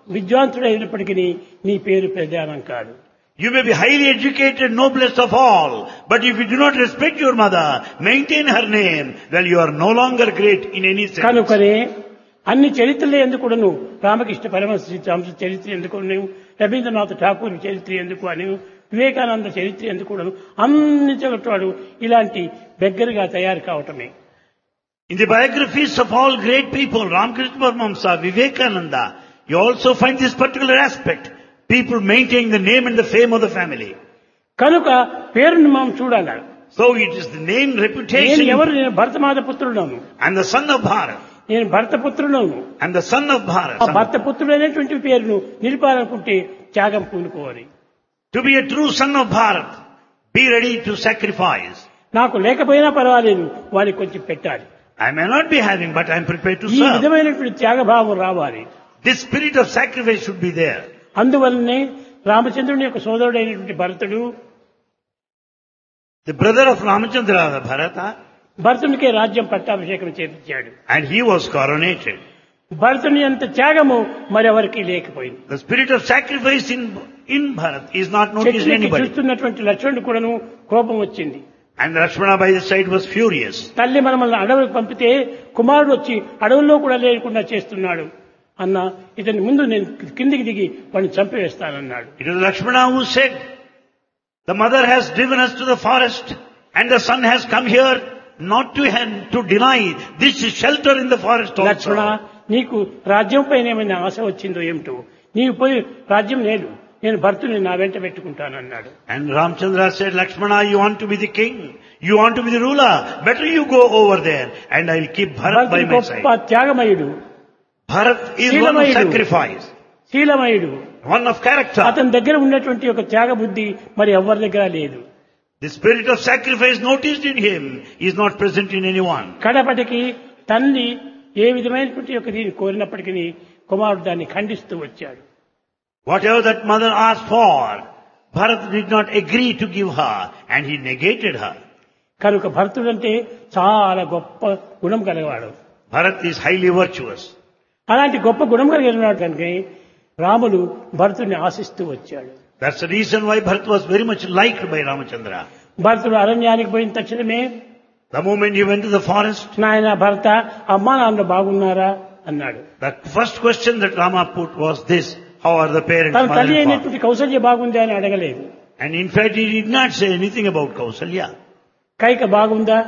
విద్వాంసుడు అయినప్పటికీ నీ పేరు ప్రధానం కాదు You may be highly educated, noblest of all, but if you do not respect your mother, maintain her name, well, you are no longer great in any sense. కనుకనే అన్ని చరిత్రలు ఎందుకును రామకృష్ణ పరమహంస చరిత్ర ఎందుకు రవీంద్రనాథ్ ఠాకూర్ చరిత్ర ఎందుకు అని వివేకానంద చరిత్ర ఎందుకు అన్ని చోట్ల ఇలాంటి బెగ్గరగా తయారు కావటమే In the biographies of all great people, Ramakrishna Paramahamsa, Vivekananda, you also find this particular aspect. People maintaining the name and the fame of the family. కనుక పేరుని మనం చూడాలి So it is the name, నేను reputation. ఎవరు నేను Bharatmata పుత్రుడున్నాను I'm the son of Bharat. నేను భరత పుత్రుడున్నాను I'm the son of Bharat. ఆ భర్త పుత్రుడు అనేటువంటి పేరును నిలిపాలనుకుంటే త్యాగం పూనుకోవాలి To be a true son of Bharat, be ready to sacrifice. నాకు లేకపోయినా పర్వాలేదు వారికి కొంచెం పెట్టాలి I may not be having, but I'm prepared to ఈ serve. విధమైనటువంటి త్యాగభావం రావాలి This spirit of sacrifice should be there. అందువల్లనే రామచంద్రుని యొక్క సోదరుడైనటువంటి భరతుడు The brother of Ramachandra, Bharata, భరతునికే రాజ్యం పట్టాభిషేకం చేపించాడు and he was coronated. భరతుని అంత త్యాగము మరెవరికి లేకపోయింది The spirit of sacrifice in, in Bharat is not noticed in చెట్టుకి anybody. చూస్తున్నటువంటి లక్ష్మణుడు కూడాను కోపం వచ్చింది And Lakshmana by the side was furious. తల్లి మనల్ని అడవికి పంపితే కుమారుడు వచ్చి అడవుల్లో కూడా లేకుండా చేస్తున్నాడు అన్న ఇతని ముందు నేను కిందికి దిగి వాడిని చంపివేస్తానన్నాడు It was Lakshmana who said, the mother has driven us to the forest and the son has come here not to, to deny this is shelter in the forest Lakshmana also. నీకు రాజ్యం పైన ఏమైనా ఆశ వచ్చిందో ఏమిటో నీవు పోయి రాజ్యం లేదు నేను భర్తుని నా వెంట పెట్టుకుంటానన్నాడు And Ramchandra said, Lakshmana, you want to be the king, you want to be the ruler, better you go over there and I'll keep Bharat by భరతుడు my గొప్ప side. త్యాగమయుడు Bharat is one of శీలమయుడు. sacrifice, శీలమయుడు one of character. అతని దగ్గర ఉన్నటువంటి ఒక త్యాగ బుద్ధి మరి ఎవరి దగ్గర లేదు The spirit of sacrifice noticed in him is not present in anyone. కడపటికి తల్లి ఏ విధమైనటువంటి ఒక దీన్ని కోరినప్పటికీ కుమారుడు దాన్ని ఖండిస్తూ వచ్చాడు Whatever that mother asked for, Bharat did not agree to give her and he negated her. కనుక భరతుడంటే చాలా గొప్ప గుణం కలిగవాడు Bharat is highly virtuous. అలాంటి గొప్ప గుణం కలిగిన కనుక రాముడు భరతుడిని ఆశిస్తూ వచ్చాడు That's the reason why Bharat was very much liked by Ramachandra. భరతుడు అరణ్యానికి పోయిన తక్షణమే The moment he went to the forest, నాయన భరత అమ్మా నాన్న బాగున్నారా అన్నాడు the first question that Rama put was this, how are the parents, తన mother తల్లి and father? అయినటువంటి కౌసల్య బాగుంది అని అడగలేదు And in fact, he did not say anything about Kausalya. Kaika బాగుందా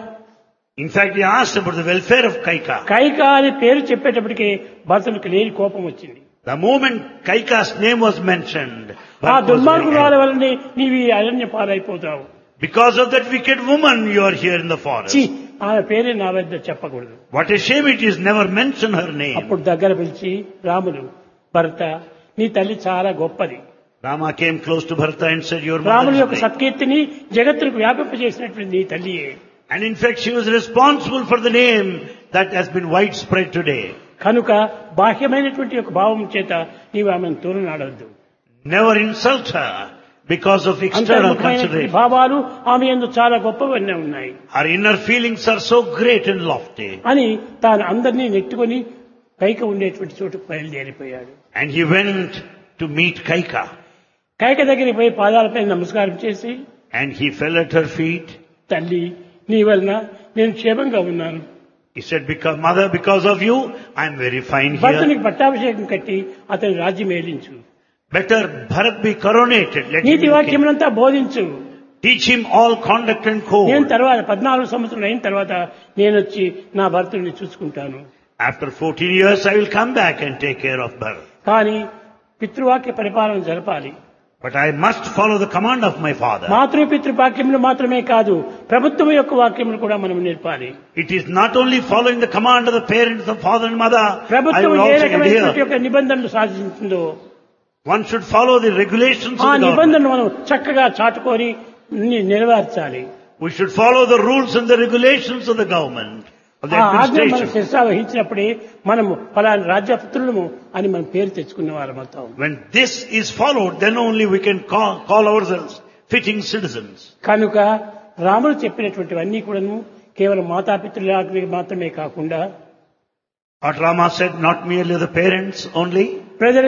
In fact, he asked about the welfare of Kaika. Kaika అని పేరు చెప్పేటప్పటికే భరతునికి లేని కోపం వచ్చింది The moment Kaika's name was mentioned, ఆ Bharat was very దుర్మార్గురాల angry. వల్లనే నీవు ఈ అరణ్య పాలైపోతావు Because of that wicked woman, you are here in the forest. ఛీ, ఆమె పేరే నా వద్ద చెప్పకూడదు What a shame it is, never mention her name. అప్పుడు దగ్గర పిలిచి రాముడు భరత నీ తల్లి చాలా గొప్పది Rama came close to Bharata and said, your రాముని mother యొక్క is great. సత్కీర్తిని జగత్తుకు వ్యాపింపజేసినటువంటి నీ తల్లియే And in fact, she was responsible for the name that has been widespread today. కనుక బాహ్యమైనటువంటి ఒక భావం చేత నీవు ఆమెను తోలనాడవద్దు Never insult her because of external అంతర్ముఖమైనటువంటి consideration. భావాలు ఆమె ఎందు చాలా గొప్పవన్నీ ఉన్నాయి Her inner feelings are so great and lofty. అని తాను అందరినీ నెట్టుకొని కైక ఉండేటువంటి చోటుకు బయలుదేరిపోయాడు And he went to meet Kaika. Kaika దగ్గరికి పోయి పాదాలపై నమస్కారం చేసి And he fell at her feet. తల్లి నీ వలన నేను క్షేమంగా ఉన్నాను He said, because, mother, because of you, I'm very fine here. భర్తనికి పట్టాభిషేకం కట్టి అతని రాజ్యం ఏలించు Better Bharat be coronated. Let him నీతి be king. వాక్యములంతా బోధించు Teach him all conduct and నేను code. తర్వాత పద్నాలుగు సంవత్సరం అయిన తర్వాత నేను వచ్చి నా భర్తని చూసుకుంటాను After 14 years, I will come back and take care of Bharat. కానీ పితృవాక్య పరిపాలన జరపాలి But I must follow the command of my father. మాతృ పితృవాక్యములు మాత్రమే కాదు ప్రభుత్వం యొక్క వాక్యములు కూడా మనం నేర్పాలి It is not only following the command of the parents, the father and mother. I ప్రభుత్వం will ఏ also రకమైనటువంటి adhere. యొక్క నిబంధనలు సాధించిందో One should follow the regulations ఆ of the government. నిబంధనలు మనం చక్కగా చాటుకొని ని- నెరవేర్చాలి We should follow the rules and the regulations of the government, of the ఆ ఆజ్ఞ మనం administration. శిరసా వహించినప్పుడే మనము ఫలాని రాజ్యపుత్రులము అని మనం పేరు తెచ్చుకున్న వారం అవుతాం When this is followed, then only we can call, call ourselves fitting citizens. కనుక రాముడు చెప్పినటువంటివన్నీ కూడాను కేవలం మాతాపితృలకు మాత్రమే కాకుండా What Rama said, not merely the parents only, ప్రజల